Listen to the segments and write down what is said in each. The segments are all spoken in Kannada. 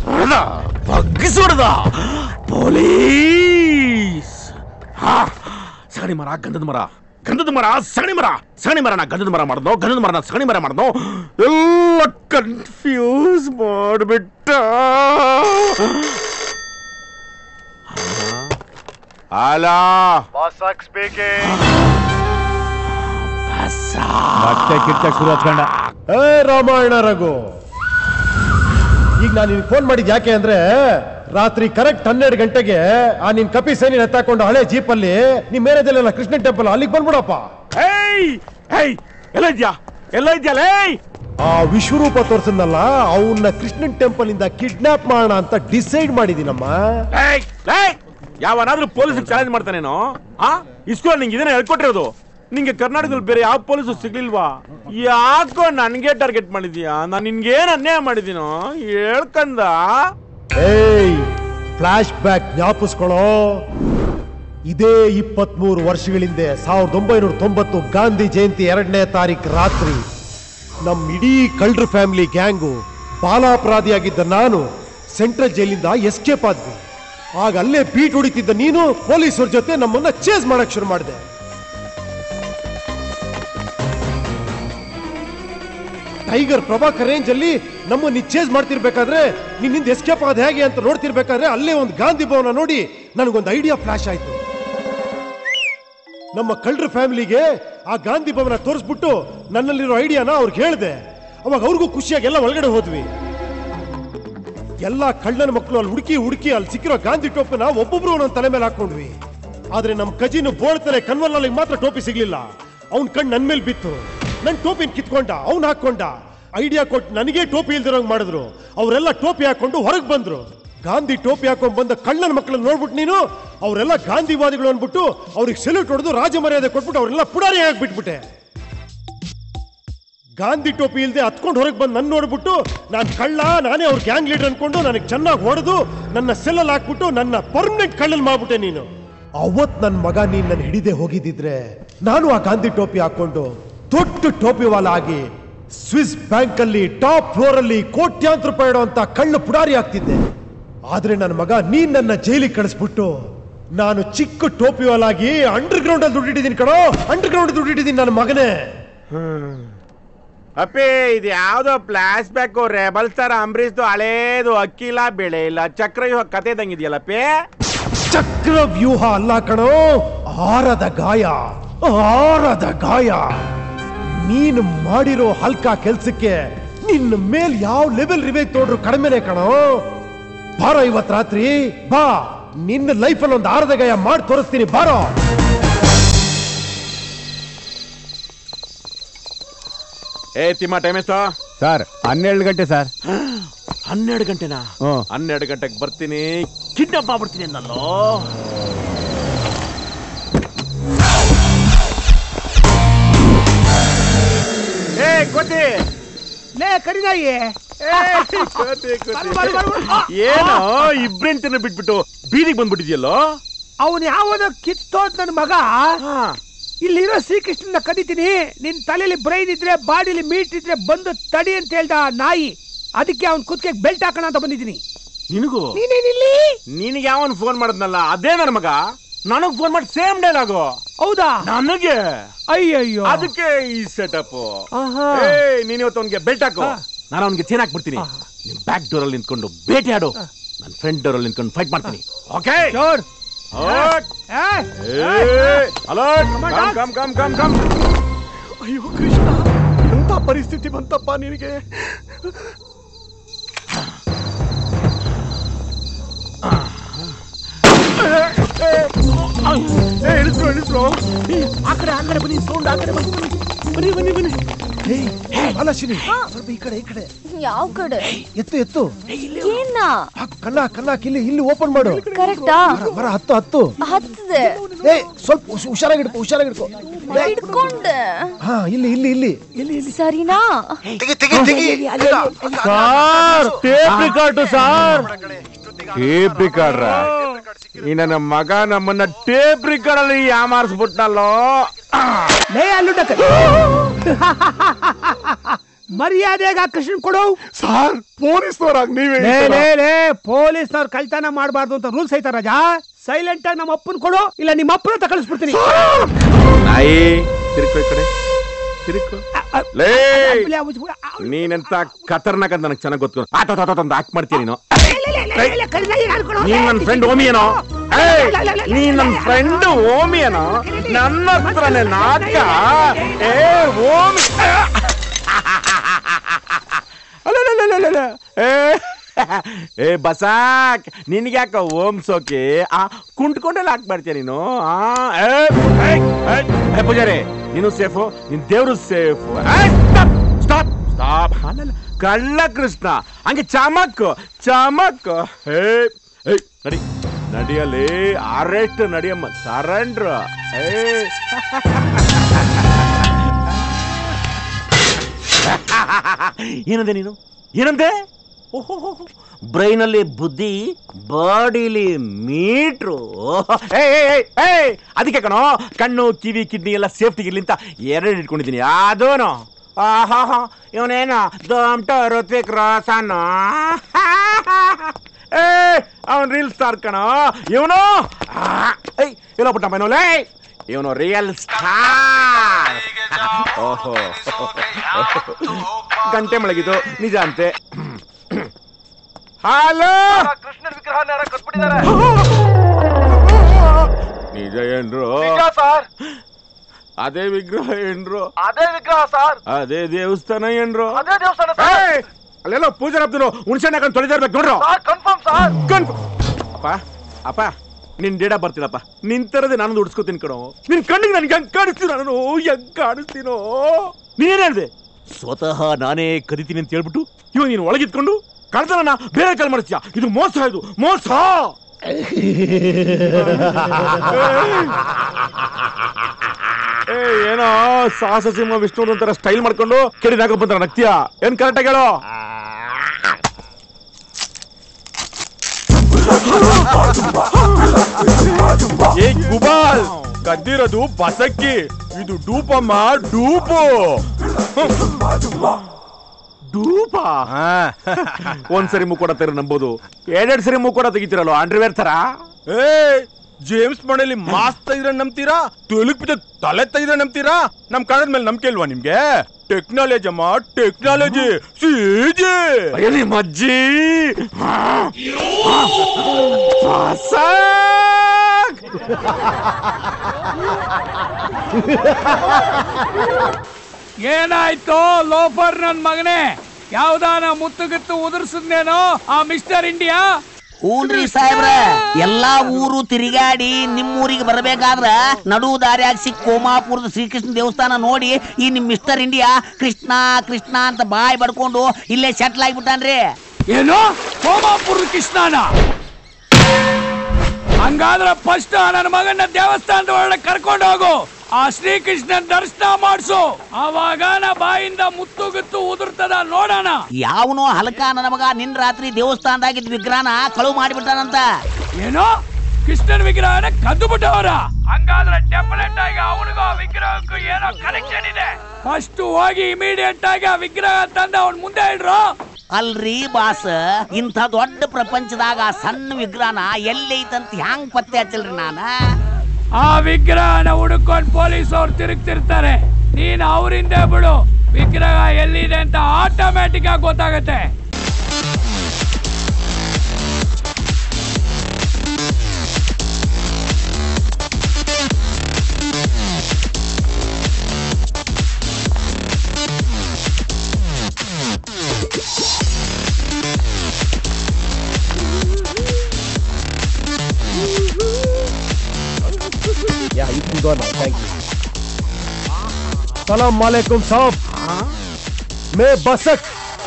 ಹೊಡೆದ ಬಗ್ಗಿಸಿ ಹೊಡೆದ ಪೊಲೀಸ್ ಹಾ ಸಗಣಿ ಮರ ಗಂಧದ ಮರ ಗಂಧದ ಮರ ಸಗಣಿ ಮರ ಸಗಣಿ ಮರನ ಗಂಧದ ಮರ ಮಾಡ್ದೋ ಗಂಧದ ಮರನ ಸಗಣಿ ಮರ ಮಾಡ್ದೋ ಎಲ್ಲ ಕನ್ಫ್ಯೂಸ್ ಮಾಡಿಬಿಟ್ಟ ಅಲಾ ಬಾಸಾಕ್ ಸ್ಪೀಕಿಂಗ್ ಮತ್ತೆ ಕಿರ್ಚಕ್ ಶುರು ಹಚ್ಕೊಂಡ ಏ ರಾಮಾಯಣ ರಘು ಈಗ ನಾನು ನಿನ್ ಫೋನ್ ಮಾಡಿದ್ ಯಾಕೆ ಅಂದ್ರೆ ರಾತ್ರಿ ಕರೆಕ್ಟ್ ಹನ್ನೆರಡು ಗಂಟೆಗೆ ಆ ನಿನ್ ಕಪಿ ಸೇನಿ ಎತ್ತಾಕೊಂಡು ಹಳೆ ಜೀಪಲ್ಲಿ ನಿಮ್ ಮೇರೆದಲ್ಲೆಲ್ಲ ಕೃಷ್ಣನ್ ಟೆಂಪಲ್ ಅಲ್ಲಿಗೆ ಬಂದ್ಬಿಡಪ್ಪ ಏಯ್ ಏಯ್ ಎಲ್ಲ ಇದ್ಯಾ ಎಲ್ಲ ಇದ್ಯಾ ಲೇ ಆ ವಿಶ್ವರೂಪ ತೋರ್ಸದ್ನಲ್ಲ ಅವನ್ನ ಕೃಷ್ಣನ್ ಟೆಂಪಲ್ ಇಂದ ಕಿಡ್ನಾಪ್ ಮಾಡೋಣ ಅಂತ ಡಿಸೈಡ್ ಮಾಡಿದೀನಮ್ಮ ಏಯ್ ಏಯ್ ಯಾವನಾದ್ರೂ ಪೊಲೀಸ್ ಚಾಲೆಂಜ್ ಮಾಡ್ತಾನೇನೋ ಆ ಇಸ್ಕೋ ನಿಂಗೆ ಇದನ್ನ ಹೇಳ್ಕೊಟ್ಟಿರೋದು ನಿಂಗೆ ಕರ್ನಾಟಕದಲ್ಲಿ ಬೇರೆ ಯಾವ ಪೊಲೀಸು ಸಿಗ್ಲಿಲ್ವಾ ಯಾಕೋ ನನ್ಗೆ ಟಾರ್ಗೆಟ್ ಮಾಡಿದ್ಯಾ ನಾನು ನಿನ್ಗೇನ್ ಅನ್ಯಾಯ ಮಾಡಿದೀನೋ ಹೇಳ್ಕಂದ ಏಯ್ ಫ್ಲಾಶ್ ಬ್ಯಾಕ್ ಜ್ಞಾಪಿಸ್ಕೊಳ್ಳೋ ಇದೇ ಇಪ್ಪತ್ಮೂರು ವರ್ಷಗಳಿಂದೆ ಸಾವಿರದ ಒಂಬೈನೂರ ತೊಂಬತ್ತು ಗಾಂಧಿ ಜಯಂತಿ ಎರಡನೇ ತಾರೀಕು ರಾತ್ರಿ ನಮ್ ಇಡೀ ಕಳ್ರ ಫ್ಯಾಮಿಲಿ ಗ್ಯಾಂಗು ಬಾಲಾಪರಾಧಿಯಾಗಿದ್ದ ನಾನು ಸೆಂಟ್ರಲ್ ಜೈಲಿಂದ ಎಸ್ಕೇಪ್ ಆದ್ವಿ ಆಗ ಅಲ್ಲೇ ಬೀಟ್ ಹೊಡಿತಿದ್ದ ನೀನು ಪೊಲೀಸರ ಜೊತೆ ನಮ್ಮನ್ನ ಚೇಸ್ ಮಾಡಕ್ ಶುರು ಮಾಡಿದೆ ಟೈಗರ್ ಪ್ರಭಾಕರ್ ರೇಂಜ್ ಅಲ್ಲಿ ನಮ್ಮ ನಿಚ್ಚೇಜ್ ಮಾಡ್ತಿರ್ಬೇಕಾದ್ರೆ ನಿನ್ನಿಂದ ಎಸ್ಕೇಪ್ ಆದ ಹೇಗೆ ಅಂತ ನೋಡ್ತಿರ್ಬೇಕಾದ್ರೆ ಅಲ್ಲೇ ಒಂದು ಗಾಂಧಿ ಭವನ ನೋಡಿ ನನಗೊಂದು ಐಡಿಯಾ ಫ್ಲಾಶ್ ಆಯ್ತು ನಮ್ಮ ಕಳ್ರ ಫ್ಯಾಮಿಲಿಗೆ ಆ ಗಾಂಧಿ ಭವನ ತೋರಿಸ್ಬಿಟ್ಟು ನನ್ನಲ್ಲಿರೋ ಐಡಿಯಾನ ಅವ್ರಿಗೆ ಹೇಳಿದೆ ಅವಾಗ ಅವ್ರಿಗೂ ಖುಷಿಯಾಗಿ ಎಲ್ಲ ಒಳಗಡೆ ಹೋದ್ವಿ ಎಲ್ಲ ಕಳ್ಳನ ಮಕ್ಕಳು ಅಲ್ಲಿ ಹುಡುಕಿ ಹುಡುಕಿ ಅಲ್ಲಿ ಸಿಕ್ಕಿರೋ ಗಾಂಧಿ ಟೋಪನ ಒಬ್ಬೊಬ್ರು ಒಂದೊಂದು ತಲೆ ಮೇಲೆ ಹಾಕೊಂಡ್ವಿ ಆದ್ರೆ ನಮ್ಮ ಕಜಿನ್ ಬೋಳ್ತಲೆ ಕನ್ವರ್ನಲ್ಲಿ ಮಾತ್ರ ಟೋಪಿ ಸಿಗ್ಲಿಲ್ಲ ಅವ್ನ್ ಕಣ್ ನನ್ ಮೇಲೆ ಬಿತ್ತು ನನ್ ಟೋಪಿನ ಕಿತ್ಕೊಂಡ ಅವ್ನ್ ಹಾಕೊಂಡ ಐಡಿಯಾ ಕೊಟ್ಟು ನನಗೆ ಟೋಪಿ ಇಲ್ದಿರೋಂಗ್ ಮಾಡಿದ್ರು ಅವರೆಲ್ಲ ಟೋಪಿ ಹಾಕೊಂಡು ಹೊರಗೆ ಬಂದ್ರು ಗಾಂಧಿ ಟೋಪಿ ಹಾಕೊಂಡ್ ಬಂದ ಕಳ್ಳನ ಮಕ್ಕಳನ್ನ ನೋಡ್ಬಿಟ್ಟು ನೀನು ಅವರೆಲ್ಲ ಗಾಂಧಿವಾದಿಗಳು ಅನ್ಬಿಟ್ಟು ಅವ್ರಿಗೆ ಸೆಲ್ಯೂಟ್ ಹೊಡೆದು ರಾಜ ಮರ್ಯಾದೆ ಕೊಟ್ಬಿಟ್ಟು ಅವರೆಲ್ಲ ಪುಡಾರಿ ಬಿಟ್ಬಿಟ್ಟೆ ಗಾಂಧಿ ಟೋಪಿ ಇಲ್ಲದೆ ಹತ್ಕೊಂಡು ಹೊರಗೆ ಬಂದು ನನ್ನ ನೋಡ್ಬಿಟ್ಟು ನಾನು ಕಳ್ಳ ನಾನೇ ಅವ್ರ ಗ್ಯಾಂಗ್ ಲೀಡರ್ ಅನ್ಕೊಂಡು ನನಗೆ ಚೆನ್ನಾಗಿ ಹೊಡೆದು ನನ್ನ ಸೆಲ್ಲಲ್ಲಿ ಹಾಕ್ಬಿಟ್ಟು ನನ್ನ ಪರ್ಮನೆಂಟ್ ಕಳ್ಳನ್ ಮಾಡ್ಬಿಟ್ಟೆ ನೀನು ಅವತ್ ನನ್ನ ಮಗ ನೀನ್ ನನ್ನ ಹಿಡಿದೆ ಹೋಗಿದ್ದಿದ್ರೆ ನಾನು ಆ ಗಾಂಧಿ ಟೋಪಿ ಹಾಕೊಂಡು ದೊಡ್ಡ ಟೋಪಿ ವಾಲ ಆಗಿ ಸ್ವಿಸ್ ಬ್ಯಾಂಕ್ ಅಲ್ಲಿ ಟಾಪ್ ಫ್ಲೋರ್ ಅಲ್ಲಿ ಕೋಟ್ಯಾಂತರ ರೂಪಾಯಿ ಇಡುವಂತ ಕಳ್ಳ ಪುಡಾರಿ ಆಗ್ತಿದ್ದೆ ಆದ್ರೆ ನನ್ನ ಮಗ ನೀನ್ ನನ್ನ ಜೈಲಿಗೆ ಕಳಿಸ್ಬಿಟ್ಟು ನಾನು ಚಿಕ್ಕ ಟೋಪಿ ವಾಲಾಗಿ ಅಂಡರ್ ಗ್ರೌಂಡ್ ಅಲ್ಲಿ ದುಡ್ಡಿಟ್ಟಿದ್ದೀನಿ ಕಣೋ ಅಂಡರ್ ಗ್ರೌಂಡ್ ದುಡ್ಡಿಟ್ಟಿದ್ದೀನಿ ನನ್ನ ಮಗನೇ ಅಪ್ಪಿ ಇದು ಯಾವ್ದೋ ಫ್ಲಾಶ್ ಬ್ಯಾಕ್ ರೆಬಲ್ ಸ್ಟಾರ್ ಅಂಬರೀಶ್ದು ಹಳೇದು ಅಕ್ಕಿಲ್ಲ ಬೆಳೆ ಇಲ್ಲ ಚಕ್ರವ್ಯೂಹ ಕತೆ ಇದಂಗಿದೆಯಲ್ಲಪ್ಪಿ ಚಕ್ರ ವ್ಯೂಹ ಅಲ್ಲ ಕಣೋ ಆರದ ಗಾಯ ಆರದ ಗಾಯ ನೀನು ಮಾಡಿರೋ ಹಲ್ಕ ಕೆಲ್ಸಕ್ಕೆ ನಿನ್ನ ಮೇಲ್ ಯಾವ ಲೆವೆಲ್ ರಿವೇಜ್ ತೋಡ್ರು ಕಡಿಮೆನೆ ಕಣೋ ಬಾರೋ ಇವತ್ ರಾತ್ರಿ ಬಾ ನಿನ್ನ ಲೈಫಲ್ಲಿ ಒಂದು ಆರದ ಗಾಯ ಮಾಡಿ ತೋರಿಸ್ತೀನಿ ಬಾರೋ ಏ ತಿಮ್ಮ ಟೈಮ್ ಎಷ್ಟು ಸರ್ ಹನ್ನೆರಡು ಗಂಟೆ ಸರ್ ಹನ್ನೆರಡು ಗಂಟೆನಾ ಹ್ಮ್. ಹನ್ನೆರಡು ಗಂಟೆಗೆ ಬರ್ತೀನಿ ಕಿಡ್ನಾಪ್ ಮಾಡ್ಬಿಡ್ತೀನಿ ಅನ್ನಲ್ಲೋ ಏ ಕೋತಿ ಲೇ ಕರಿನಾಯಿ ಕೋತಿ, ಕೋತಿ. ಏನೋ ಇಬ್ರೆಂಟನ್ನ ಬಿಟ್ಬಿಟ್ಟು ಬೀದಿಗೆ ಬಂದ್ಬಿಟ್ಟಿದ್ಯಲ್ಲೋ ಅವನ್ ಯಾವನ ಕಿತ್ತೋದ್ ನನ್ನ ಮಗ ಇಲ್ಲಿರೋ ಶ್ರೀಕೃಷ್ಣನ ಕದಿತೀನಿ ನಿನ್ ತಲೆಯಲ್ಲಿ ಬ್ರೈನ್ ಇದ್ರೆ ಬಾಡಿಲಿ ಮೀಟ್ ಇದ್ರೆ ಬಂದು ತಡಿ ಅಂತ ಹೇಳ್ದ ಆ ನಾಯಿ ಅದಕ್ಕೆ ಅವನ್ ಕುತ್ತಿಗೆ ಬೆಲ್ಟ್ ಹಾಕೋಣ ಅಂತ ಬಂದಿದ್ದೀನಿ ನಿನಗೂ ನೀನೇನಿಲ್ಲಿ ನಿನಗೆ ಯಾವನ್ ಫೋನ್ ಮಾಡಿದ್ನಲ್ಲ ಅದೇ ನನ್ನ ಮಗ ನನಗ್ ಫೋನ್ ಮಾಡಿ ಸೇಮ್ ಡೈಲಾಗು ಹೌದಾ ನನಗೆ ಅಯ್ಯಯ್ಯೋ ಅದಕ್ಕೆ ಈ ಸೆಟಪ್ ಆಹಾ. ಏ ನೀನ್ ಇವತ್ತು ಅವ್ನಿಗೆ ಬೆಲ್ಟ್ ಹಾಕು ನಾನು ಅವ್ನಿಗೆ ಚೇನ್ ಹಾಕ್ಬಿಡ್ತೀನಿ ನಿಮ್ ಬ್ಯಾಕ್ ಡೋರ್ ಅಲ್ಲಿ ನಿಂತ್ಕೊಂಡು ಬೇಟೆ ಆಡು ನನ್ನ ಫ್ರಂಟ್ ಡೋರ್ ಅಲ್ಲಿ ನಿಂತ್ಕೊಂಡು ಫೈಟ್ ಮಾಡ್ತೀನಿ ಓಕೆ ಜೋರ್ hello come come come come ಅಯ್ಯೋ ಕೃಷ್ಣ ಎಂತ ಪರಿಸ್ಥಿತಿ ಬಂತಪ್ಪ ನಿನಗೆ ಇಳಿಸ್ರು ಇಳಿಸ್ರು ಆ ಕಡೆ ಆ ಕಡೆ ಬನ್ನಿ ಸೌಂಡ್ ಆ ಕಡೆ ಬನ್ನಿ ಬನ್ನಿ ಬನ್ನಿ ಬನ್ನಿ ಅಲಶಿನಿ ಸ್ವಲ್ಪ ಈ ಕಡೆ ಈ ಕಡೆ ಯಾವ ಕಡೆ ಎತ್ತು ಎತ್ತು ಏನ ಆ, ಕಣ್ಣ ಕಣ್ಣ ಇಲ್ಲಿ ಇಲ್ಲಿ ಓಪನ್ ಮಾಡು ಕರೆಕ್ಟಾ ಬರ, ಬರ ಹತ್ತು ಹತ್ತು ಹತ್ತದೆ ಏ ಸ್ವಲ್ಪ ಹುಷ- ಹುಷಾರಾಗಿಡ್ಕೊ ಹುಷಾರಾಗಿಡ್ಕೊ ಏ, ಹಿಡ್ಕೊಂಡೆ ಹಾ ಇಲ್ಲಿ ಇಲ್ಲಿ ಇಲ್ಲಿ ಸರಿನಾ sir tape record sir tape recorder ಈ ನನ್ನ ಮಗ ನಮ್ಮನ್ನ ಟೇಪ್ ರಿಕಾರ್ಡ್ ಅಲ್ಲಿ ಯಾಮಾರಿಸ್ಬಿಟ್ನಲ್ಲೋ ಲೇ ಅಲ್ಲುಂಡ ಮರ್ಯಾದೆಗ ಕೃಷ್ಣನ್ ಕೊಡು ಸಾರ್ ಪೊಲೀಸ್ನವರಾಗ ನೀವೇ ಲೇ ಲೇ ಲೇ ಪೊಲೀಸ್ನವ್ರು ಕಳ್ತನ ಮಾಡಬಾರ್ದು ಅಂತ ರೂಲ್ಸ್ ಐತ ರಾಜಾ ಸೈಲೆಂಟ್ ಆಗಿ ನಮ್ಮ ಅಪ್ಪನ್ ಕೊಡು ಇಲ್ಲ ನಿಮ್ಮ ಅಪ್ಪನ ಹತ್ರ ಕಳಿಸ್ಬಿಡ್ತೀನಿ ನಾಯಿ ತಿರ್ಕೋ ಈ ಕಡೆ ತಿರ್ಕೋ ಲೇ ನೀನೆಂತ ಖತರ್ನಾಕ್ ಅಂತ ನನಗೆ ಚೆನ್ನಾಗಿ ಗೊತ್ತು ಆತ ಆಕ್ಟ್ ಮಾಡ್ತೀಯ ನೀನು ನೀನ್ ನನ್ನ ಫ್ರೆಂಡ್ ಓಮಿ ಏನೋ ಏಯ್, ನೀನ್ ನನ್ನ ಫ್ರೆಂಡ್ ಓಮಿ ಏನೋ ನನ್ನ ಹತ್ರನೇ ನಾಟಕ ಏ ಓಮಿ ಅಲ್ಲಲ್ಲಲ್ಲಲ್ಲಲ್ಲ. ಏ ಏ ಬಸಾಕ್ ನಿನ್ಗೆ ಯಾಕ ಓಂ ಸೋಕಿ ಆ ಕುಂಟ್ಕೊಂಡೆಲ್ಲ ಹಾಕ್ಬಾರ್ತೀಯ ನೀನು ಆ ಏ, ಏ, ಏ, ಏ, ಪೂಜಾರಿ ನೀನು ಸೇಫು ನಿನ್ ದೇವ್ರು ಸೇಫು ಸ್ಟಾಪ್ ಸ್ಟಾಪ್ ಅಲ್ಲಲ್ಲ ಕಳ್ಳ ಕೃಷ್ಣ ಹಂಗೆ ಚಮಕ್ ಚಮಕ್ ಹೇ ಏ ನಡಿ ನಡಿಯಲಿ ಅರೆಸ್ಟ್ ನಡಿಯಮ್ಮ ಸರೆಂಡ್ರ್ ಏ ಏನಂದೆ ನೀನು ಏನಂದೆ ಓಹೋ ಬ್ರೈನಲ್ಲಿ ಬುದ್ಧಿ ಬಾಡಿಲಿ ಮೀಟ್ರು ಏ ಅದಕ್ಕೆ ಕಣೋ ಕಣ್ಣು ಕಿವಿ ಕಿಡ್ನಿ ಎಲ್ಲ ಸೇಫ್ಟಿಗಿರ್ಲಿ ಅಂತ ಎರಡು ಇಟ್ಕೊಂಡಿದ್ದೀನಿ ಅದೂನು ಆಹಾ ಇವನೇನು ದೊಡ್ಡ ಋತ್ವಿಕ್ ರೋಷನ್ ಏ ಅವನ್ ರೀಲ್ ಸ್ಟಾರ್ ಕಣೋ ಇವನು ಏಯ್ ಎಲ್ಲೋ ಪುಟ್ಟ ಮೈನೋಲೇ ಇವನು ರಿಯಲ್ ಸ್ಟಾರ್ ಓಹೋ ಗಂಟೆ ಮಳಗಿದ್ದು ನಿಜ ಅಂತೆ ಹಲೋ ಕೃಷ್ಣನ್ ವಿಗ್ರಹನ ಯಾರ ಕಟ್ಬಿಟ್ಟಿದ್ದಾರೆ ನಿಜ ಏನ್ರು ಸರ್ ಅದೇ ವಿಗ್ರಹ ಏನ್ರು ಅದೇ ವಿಗ್ರಹ ಸರ್ ಅದೇ ದೇವಸ್ಥಾನ ಏನ್ರು ಅದೇ ದೇವಸ್ಥಾನ ಏಯ್! ಅಲ್ಲೆಲ್ಲ ಪೂಜೆ ಹಾಕ್ತಿರೋ ಹುಣ್ಸೆಣ್ಣ ಹಾಕೊಂಡು ತೊಳಿತಾ ಇರ್ಬೇಕು ನೋಡ್ರು ಕನ್ಫರ್ಮ್ ಸರ್ ಕನ್ಫ್- ಅಪ್ಪ ಅಪ್ಪ ನಿನ್ ಡೇಡ ಬರ್ತೀನಪ್ಪ ನಿನ್ ತರದೆ ನಾನು ದುಡ್ಸ್ಕೊತೀನಿ ಕಣೋ ನಿನ್ ಕಣ್ಣಿಗೆ ನನ್ಗೆ ಹೆಂಗ್ ಕಾಣಿಸ್ತೀನೋ ನಾನು ಹೆಂಗ್ ಕಾಣಿಸ್ತೀನೋ ನೀನ್ ಹೇಳ್ದೆ ಸ್ವತಃ ನಾನೇ ಕದಿತೀನಿ ಅಂತ ಹೇಳ್ಬಿಟ್ಟು ಇವ ನೀನು ಒಳಗಿದ್ಕೊಂಡು ಕಳ್ತನ ಬೇರೆ ಕಾಲ್ ಮಾಡಿಸ್ತೀಯ ಇದು ಮೋಸ ಇದು ಮೋಸ ಏ ಏನೋ ಸಾಹಸ ಸಿಂಹ ವಿಷ್ಣು ಒಂಥರ ಸ್ಟೈಲ್ ಮಾಡ್ಕೊಂಡು ಕೆಡಿದಾಕ ಬಂದ್ರ ನಗ್ತೀಯ ಏನ್ ಕರೆಕ್ಟ್ ಹೇಳೋ ಏ ಗುಬಾಲ್ ಕದ್ದಿರೋದು ಬಸಕ್ಕಿ ಇದು ಡೂಪಮ್ಮ ಡೂಪು ಡೂಪ ಒಂದ್ಸರಿ ಮುಕ್ಕೋಡ ತೆರ ನಂಬೋದು ಎರಡೆರಡು ಸರಿ ಮುಕ್ಕೋಡ ತೆಗಿತೀರಲ್ವ ಅಂಡರ್ವೇರ್ ತರ ಏ ಜೇಮ್ಸ್ ಮನೇಲಿ ಮಾಸ್ ತೆಗೆದ್ರೆ ನಂಬ್ತೀರಾ ತುಳುಕ್ ಬಿದ್ದ ತಲೆ ತೆಗೆದ್ರೆ ನಂಬ್ತೀರಾ ನಮ್ ಕನ್ನಡ ಮೇಲೆ ನಂಬಿಕೆ ಇಲ್ವಾ ನಿಮ್ಗೆ ಟೆಕ್ನಾಲಜಿ ಅಮ್ಮ ಟೆಕ್ನಾಲಜಿ ಸಿಜಿ ಅಯ್ಯೋ ನಿಮ್ಮ ಅಜ್ಜಿ ಬಸಕ್! ಏನಾಯ್ತು ಲೋಫರ್ ನನ್ ಮಗನೇ ಯಾವ್ದಾನ ಮುತ್ತುಗಿತ್ತು ಉದುರ್ಸದ್ನೇನೋ ಆ ಮಿಸ್ಟರ್ ಇಂಡಿಯಾ ಹೂನ್ರಿ ಸಾಹೇಬ್ರ ಎಲ್ಲಾ ಊರು ತಿರುಗಾಡಿ ನಿಮ್ಮೂರಿಗೆ ಬರಬೇಕಾದ್ರ ನಡು ದಾರಿಯಾಗ ಸಿಕ್ಕ ಕೋಮಾಪುರದ ಶ್ರೀಕೃಷ್ಣ ದೇವಸ್ಥಾನ ನೋಡಿ ಈ ನಿಮ್ ಮಿಸ್ಟರ್ ಇಂಡಿಯಾ ಕೃಷ್ಣ ಕೃಷ್ಣ ಅಂತ ಬಾಯ್ ಬಡ್ಕೊಂಡು ಇಲ್ಲೇ ಸೆಟ್ಲ್ ಆಗ್ಬಿಟ್ಟಾನ್ರಿ ಏನು ಸೋಮಾಪುರ ಕೃಷ್ಣನ ಹಂಗಾದ್ರೆ ಫಸ್ಟ್ ನನ್ನ ಮಗನ ದೇವಸ್ಥಾನದ ಒಳಗೆ ಕರ್ಕೊಂಡು ಹೋಗು ಆ ಶ್ರೀಕೃಷ್ಣನ್ ದರ್ಶನ ಮಾಡಿಸು ಅವಾಗ ನಾ ಬಾಯಿಂದ ಮುತ್ತುಗಿತ್ತು ಉದುರ್ತದ ನೋಡೋಣ ಯಾವನೋ ಹಲಕ ನನ್ನ ಮಗ ನಿನ್ ರಾತ್ರಿ ದೇವಸ್ಥಾನದಾಗಿದ್ದ ವಿಗ್ರಹನ ಕಳುವು ಮಾಡಿಬಿಟ್ಟಾನಂತ ಏನೋ ಕೃಷ್ಣನ್ ವಿಗ್ರಹನ ಕದ್ದು ಬಿಟ್ಟವರ ಹಂಗಾದ್ರೆ ಡೆಫಿನೆಟ್ ಆಗಿ ಅವನಿಗೂ ಆ ವಿಗ್ರಹಕ್ಕೂ ಏನೋ ಕನೆಕ್ಷನ್ ಇದೆ ಫಸ್ಟ್ ಹೋಗಿ ಇಮಿಡಿಯೇಟ್ ಆಗಿ ಆ ವಿಗ್ರಹ ತಂದು ಅವನ್ ಮುಂದೆ ಇಡ್ರು ಅಲ್ರಿ ಬಾಸ್ ಇಂಥ ದೊಡ್ಡ ಪ್ರಪಂಚದಾಗ ಆ ಸಣ್ಣ ವಿಗ್ರಹನ ಎಲ್ಲೈತಂತ ಹ್ಯಾಂಗ್ ಪತ್ತೆ ಹಚ್ಚಲ್ರಿ ನಾನ ಆ ವಿಗ್ರಹನ ಹುಡುಕೊಂಡು ಪೊಲೀಸ್ ಅವ್ರು ತಿರುಗ್ತಿರ್ತಾರೆ ನೀನ್ ಅವರಿಂದ ಬಿಡು ವಿಗ್ರಹ ಎಲ್ಲಿದೆ ಅಂತ ಆಟೋಮ್ಯಾಟಿಕ್ ಆಗಿ ಗೊತ್ತಾಗತ್ತೆ Yeah, you can go now. Thank you. सलाम वालेकुम साहब मैं बसक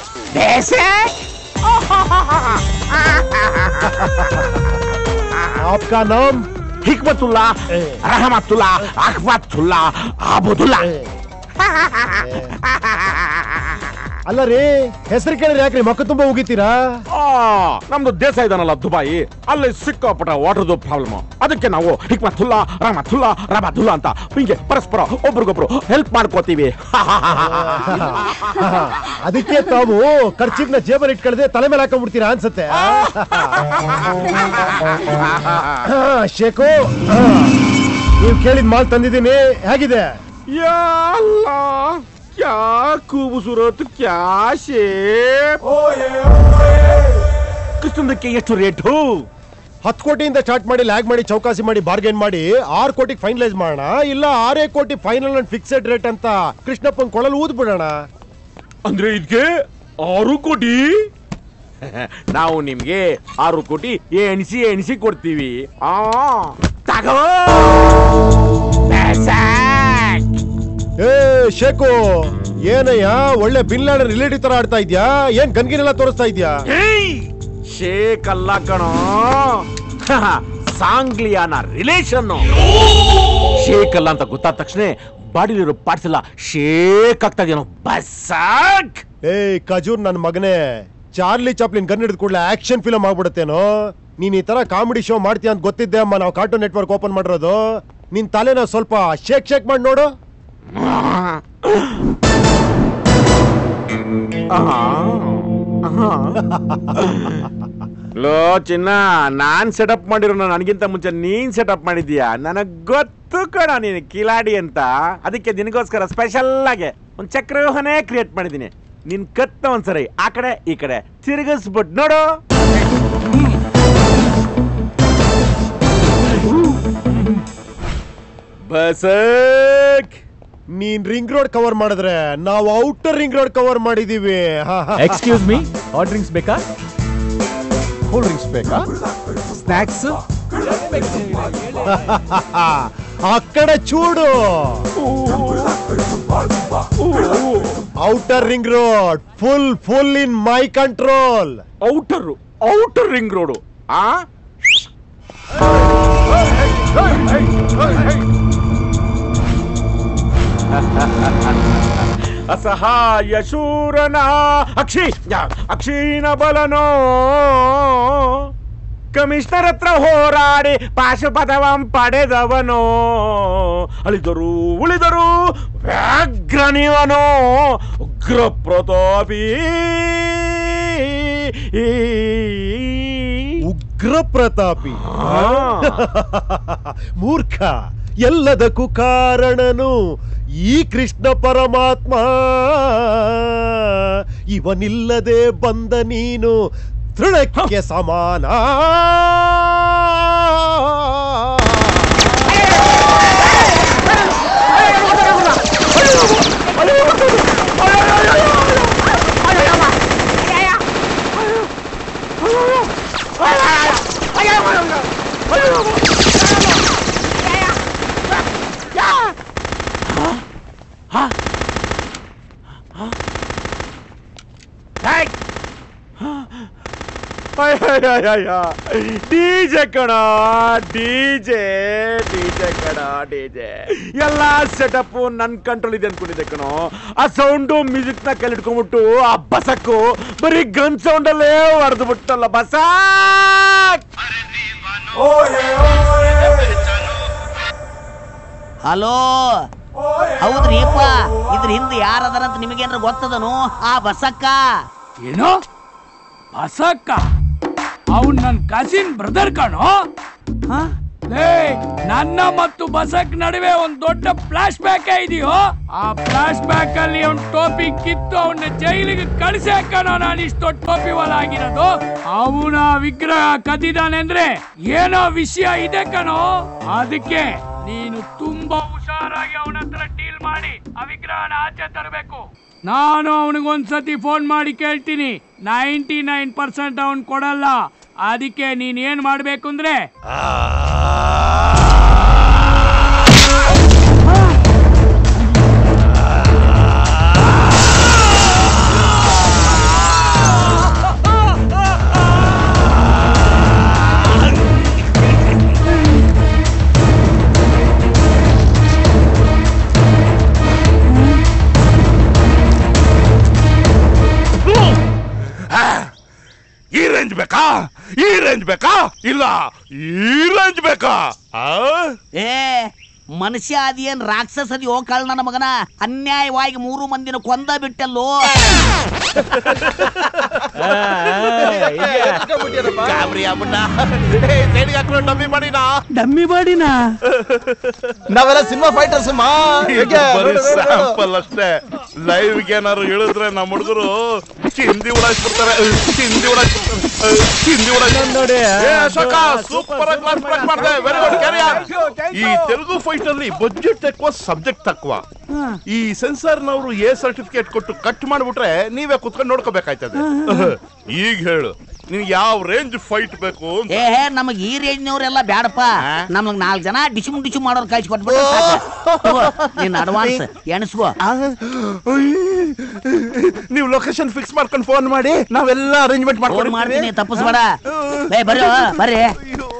आपका नाम ಹಿಕ್ಮತುಲ್ಲಾ ರಹಮತುಲ್ಲಾ ಅಖ್ಮತುಲ್ಲಾ ಆಬುದುಲ್ಲಾ ಅಲ್ಲ ರೀ ಹೆಸರು ಕೇಳಿದ್ರೆ ಯಾಕ್ರಿ ಮಕ್ಕ ತುಂಬಾ ಉಗಿತೀರಾ ಆ, ನಮ್ದು ದೇಶ ಇದಾನಲ್ಲ ದುಬಾಯಿ ಅಲ್ಲಿ ಸಿಕ್ಕಾಪಟ್ಟ ವಾಟರ್ದು ಪ್ರಾಬ್ಲಮ್ ಅದಕ್ಕೆ ನಾವು ಹಿಕ್ಮತುಲ್ಲಾ ರಹಮತುಲ್ಲಾ ರಹಮತುಲ್ಲಾ ಅಂತ ಹಿಂಗೆ ಪರಸ್ಪರ ಒಬ್ರಿಗೊಬ್ರು ಹೆಲ್ಪ್ ಮಾಡ್ಕೋತೀವಿ ಅದಕ್ಕೆ ತಾವು ಖರ್ಚಿನ ಜೇಬಲ್ಲಿ ಇಟ್ಕೊಳ್ದೆ ತಲೆ ಮೇಲೆ ಹಾಕೊಂಡ್ಬಿಡ್ತೀರಾ ಅನ್ಸತ್ತೆ ಹಾ, ಶೇಖು ಹಾ. ನೀವ್ ಕೇಳಿದ ಮಾಲ್ ತಂದಿದ್ದೀನಿ ಹೇಗಿದೆ ಯಾ ಅಲ್ಲಾ, ಕ್ಯಾ ಖೂಬಸೂರತ್ ಕ್ಯಾ ಶೇಪ್ ಕೃಷ್ಣದಕ್ಕೆ ಎಷ್ಟು ರೇಟು ಹತ್ತು ಕೋಟಿಯಿಂದ ಸ್ಟಾರ್ಟ್ ಮಾಡಿ ಲ್ಯಾಗ್ ಮಾಡಿ ಚೌಕಾಸಿ ಮಾಡಿ ಬಾರ್ಗೇನ್ ಮಾಡಿ ಆರು ಕೋಟಿಗೆ ಫೈನಲೈಸ್ ಮಾಡೋಣ ಇಲ್ಲ ಆರೇ ಕೋಟಿ ಫೈನಲ್ ಅಂಡ್ ಫಿಕ್ಸೆಡ್ ರೇಟ್ ಅಂತ ಕೃಷ್ಣಪ್ಪನ್ ಕೊಳಲು ಊದ್ ಬಿಡೋಣ ಅಂದ್ರೆ ಇದಕ್ಕೆ ಆರು ಕೋಟಿ ನಾವು ನಿಮ್ಗೆ ಆರು ಕೋಟಿ ಎಣಿಸಿ ಎಣಿಸಿ ಕೊಡ್ತೀವಿ ಆ ತಗೋ ಬ್ಯಾಸಾಕ್. ಏ ಶೇಖು ಏನಯ್ಯ ಒಳ್ಳೆ ಬಿನ್ ಲಾಡನ್ ರಿಲೇಟಿವ್ ತರ ಆಡ್ತಾ ಇದ್ಯಾ ಏನ್ ಗನ್ಗಿನೆಲ್ಲ ತೋರಿಸ್ತಾ ಇದ್ಯಾ ಏಯ್! ಶೇಕ್ ಅಲ್ಲ ಕಣೋ ಸಾಂಗ್ಲಿಯಾನ ರಿಲೇಷನ್ ಶೇಕ್ ಅಲ್ಲ ಅಂತ ಗೊತ್ತಾದ ತಕ್ಷಣ ಬಾಡಿಲಿರೋ ಪಾರ್ಟ್ಸ್ ಎಲ್ಲ ಶೇಕ್ ಆಗ್ತಾ ಇದೆಯೋ ಬಸಾಕ್ ಏ ಖಜೂರ್ ನನ್ ಮಗನೇ ಚಾರ್ಲಿ ಚಾಪ್ಲಿನ್ ಗನ್ ಹಿಡಿದ ಕೂಡಲೇ ಆಕ್ಷನ್ ಫಿಲಮ್ ಆಗ್ಬಿಡುತ್ತೇನೋ ನೀನ್ ಈ ತರ ಕಾಮಿಡಿ ಶೋ ಮಾಡ್ತೀಯ ಅಂತ ಗೊತ್ತಿದ್ದೆ ಅಮ್ಮ ನಾವು ಕಾರ್ಟೂನ್ ನೆಟ್ವರ್ಕ್ ಓಪನ್ ಮಾಡಿರೋದು ನಿನ್ ತಲೆನ ಸ್ವಲ್ಪ ಶೇಕ್ ಶೇಕ್ ಮಾಡಿ ನೋಡು ಲೋ ಚಿನ್ನ ನಾನ್ ಸೆಟಪ್ ಮಾಡಿರೋ ನನಗಿಂತ ಮುಂಚೆ ನೀನ್ ಸೆಟಪ್ ಮಾಡಿದ್ಯಾ ನನಗ್ ಗೊತ್ತು ಕಣ ನೀನು ಕಿಲಾಡಿ ಅಂತ ಅದಕ್ಕೆ ನಿನಗೋಸ್ಕರ ಸ್ಪೆಷಲ್ ಆಗಿ ಒಂದ್ ಚಕ್ರವ್ಯೂಹನೇ ಕ್ರಿಯೇಟ್ ಮಾಡಿದೀನಿ ನಿನ್ ಕತ್ತ ಒಂದ್ಸರಿ ಆ ಕಡೆ ಈ ಕಡೆ ತಿರುಗಿಸ್ಬಿಟ್ ನೋಡು ಬಸಕ್ ನೀನ್ ರಿಂಗ್ ರೋಡ್ ಕವರ್ ಮಾಡಿದ್ರೆ ನಾವು ಔಟರ್ ರಿಂಗ್ ರೋಡ್ ಕವರ್ ಮಾಡಿದೀವಿ ಎಕ್ಸ್ಕ್ಯೂಸ್ ಮೀ ಹಾಟ್ ಡ್ರಿಂಕ್ಸ್ ಬೇಕಾ ಕೂಲ್ ಡ್ರಿಂಕ್ಸ್ ಬೇಕಾ ಸ್ನಾಕ್ಸ್ అక్కడ చూడు outer ring road full full in my control outer outer ring road ಆ ಅಸಹಾಯ ಶೂರನ ಅಕ್ಷಿ ಅಕ್ಷೀಣ ಬಲನೋ ಕಮಿಷನರ್ ಹತ್ರ ಹೋರಾಡಿ ಪಾಶುಪದವಂ ಪಡೆದವನೋ ಅಳಿದರು ಉಳಿದರು ವ್ಯಾಘ್ರನಿವನೋ ಉಗ್ರ ಪ್ರತಾಪಿ ಉಗ್ರ ಪ್ರತಾಪಿ ಆ. ಮೂರ್ಖ ಎಲ್ಲದಕ್ಕೂ ಕಾರಣನು ಈ ಕೃಷ್ಣ ಪರಮಾತ್ಮ ಇವನಿಲ್ಲದೆ ಬಂದ ನೀನು ತೃಣಕ್ಕೆ ಸಮಾನ ಡಿಜೆ ಕಣ ಡಿಜೆ ಡಿಜೆ ಕಣ ಡಿಜೆ ಎಲ್ಲ ಸೆಟಪ್ ನನ್ ಕಂಟ್ರೋಲ್ ಇದೆ ಅನ್ಕೊಂಡಿದ್ದೆ ಕಣೋ ಆ ಸೌಂಡು ಮ್ಯೂಸಿಕ್ ನ ಕೈಲಿಟ್ಕೊಂಡ್ಬಿಟ್ಟು ಆ ಬಸಕ್ಕು ಬರೀ ಗನ್ ಸೌಂಡ್ ಅಲ್ಲೇ ಹೊಡೆದು ಬಿಟ್ಟಲ್ಲ ಬಸಾಕ್ ಹಲೋ ಹೌದ್ರಿಪ್ಪ ಇದ್ರ ಹಿಂದೆ ಯಾರದಾರಂತ ನಿಮಗೇನ್ರ ಗೊತ್ತದನು ಆ ಬಸಕ್ಕ ಏನು ಬಸಕ್ಕ ಅವನ್ ನನ್ ಕಸಿನ್ ಬ್ರದರ್ ಕಣೋ ಹ? ಲೇ ನನ್ನ ಮತ್ತು ಬಸಕ್ ನಡುವೆ ಒಂದ್ ದೊಡ್ಡ ಫ್ಲಾಶ್ ಬ್ಯಾಕ್ ಇದೆಯೋ ಆ ಫ್ಲಾಶ್ ಬ್ಯಾಕ್ ಅಲ್ಲಿ ಅವ್ನ್ ಟೋಪಿ ಕಿತ್ತು ಅವನ್ನ ಜೈಲಿಗೆ ಕಳಿಸೇ ಕಣೋ ನಾನು ಇಷ್ಟು ದೊಡ್ಡ ಟೋಪಿ ವಾಲ ಆಗಿರೋದು ಅವನ ವಿಗ್ರಹ ಕದ್ದಿದ್ದಾನೆ ಅಂದ್ರೆ ಏನೋ ವಿಷಯ ಇದೆ ಕಣೋ ಅದಕ್ಕೆ ನೀನು ತುಂಬಾ ಹುಷಾರಾಗಿ ಅವನ ಹತ್ರ ಡೀಲ್ ಮಾಡಿ ಆ ವಿಗ್ರಹನ ಆಚೆ ತರಬೇಕು ನಾನು ಅವನಿಗೊಂದ್ಸತಿ ಫೋನ್ ಮಾಡಿ ಕೇಳ್ತೀನಿ ನೈಂಟಿ ನೈನ್ ಪರ್ಸೆಂಟ್ ಅವನ್ ಕೊಡಲ್ಲ ಅದಕ್ಕೆ ನೀನ್ ಏನ್ ಮಾಡ್ಬೇಕು ಅಂದ್ರೆ ಈ ರೇಂಜ್ ಬೇಕಾ ಇಲ್ಲ ಈ ರೇಂಜ್ ಬೇಕಾ ಆ? ಏ ಮನುಷ್ಯ ಅದೇನ್ ರಾಕ್ಷಸ ಅದಿಯೋ ಕಳ್ ನನ್ನ ಮಗನ ಅನ್ಯಾಯವಾಗಿ ಮೂರು ಮಂದಿನ ಕೊಂದ ಬಿಟ್ಟಲ್ಲೋ ಗಾಬರಿ ಆಗ್ಬಿಟ್ಟ ಏ, ಸೈಡ್ಗೆ ಹಾಕ್ಕೊಂಡು ಡಮ್ಮಿ ಮಾಡಿನ ಡಮ್ಮಿ ಬಾಡಿನ ನಾವೆಲ್ಲ ಸಿನಿಮಾ ಫೈಟರ್ಸ್ ಮಾ ಬರೀ ಸ್ಯಾಂಪಲ್ ಅಷ್ಟೇ ಲೈವ್ ಏನಾರು ಹೇಳಿದ್ರೆ ನಮ್ಮ ಹುಡುಗರು ಚಿಂದಿ ಉಡಾಯಿಸ್ಬಿಡ್ತಾರೆ ಚಿಂದಿ ಉಡಾಯಿಸ್ಬಿಡ್ತಾರೆ ಚಿಂದಿ ಉಡಾಯಿಸ್ಬಿಡ್ತಾರೆ ನೋಡಿ ಏ, ಅಶೋಕ ಸೂಪರ್ ಆಗಿ ಕ್ಲಾಸ್ ಬ್ರೇಕ್ ಮಾಡಿದೆ ವೆರಿ ಗುಡ್ ಕ್ಯಾರಿಯರ್ ಈ ತೆಲುಗು ಫೈಟ್ ಅಲ್ಲಿ ಬಜೆಟ್ ತక్కుವ ಸಬ್ಜೆಕ್ಟ್ ತక్కుವ ಈ ಸೆನ್ಸಾರ್ ನವರು ಎ ಸರ್ಟಿಫಿಕೇಟ್ ಕೊಟ್ಟು ಕಟ್ ಮಾಡ್ಬಿಟ್ರೆ ನೀವೇ ಕುತ್ಕೊಂಡು ನೋಡ್ಕೋಬೇಕಾಯ್ತದೆ ಈಗ ಹೇಳು ನಿನ್ಗೆ ಯಾವ ರೇಂಜ್ ಫೈಟ್ ಬೇಕು ಅಂತ ಏ ನಮಗ್ ಈ ರೇಂಜ್ನವ್ರೆಲ್ಲ ಬ್ಯಾಡಪ್ಪ ನಮಗ್ ನಾಲ್ಕು ಜನ ಡಿಶುಮ್ ಡಿಶುಮ್ ಮಾಡೋರ್ ಕಳ್ಸಿ ಕೊಟ್ಬಿಟ್ರೆ ಸಾಕು ನಿನ್ನ ಅಡ್ವಾನ್ಸ್ ಎಣಸ್ಕೋ ನೀವು ಲೊಕೇಶನ್ ಫಿಕ್ಸ್ ಮಾಡ್ಕೊಂಡು ಫೋನ್ ಮಾಡಿ ನಾವೆಲ್ಲ ಅರೇಂಜ್ಮೆಂಟ್ ಫೋನ್ ಮಾಡ್ತೀನಿ ಮಾಡ್ಕೊಂಡು ತಪ್ಪಿಸ್ಬೇಡ ಏ ಬರ್ರಿ ಬರ್ರಿ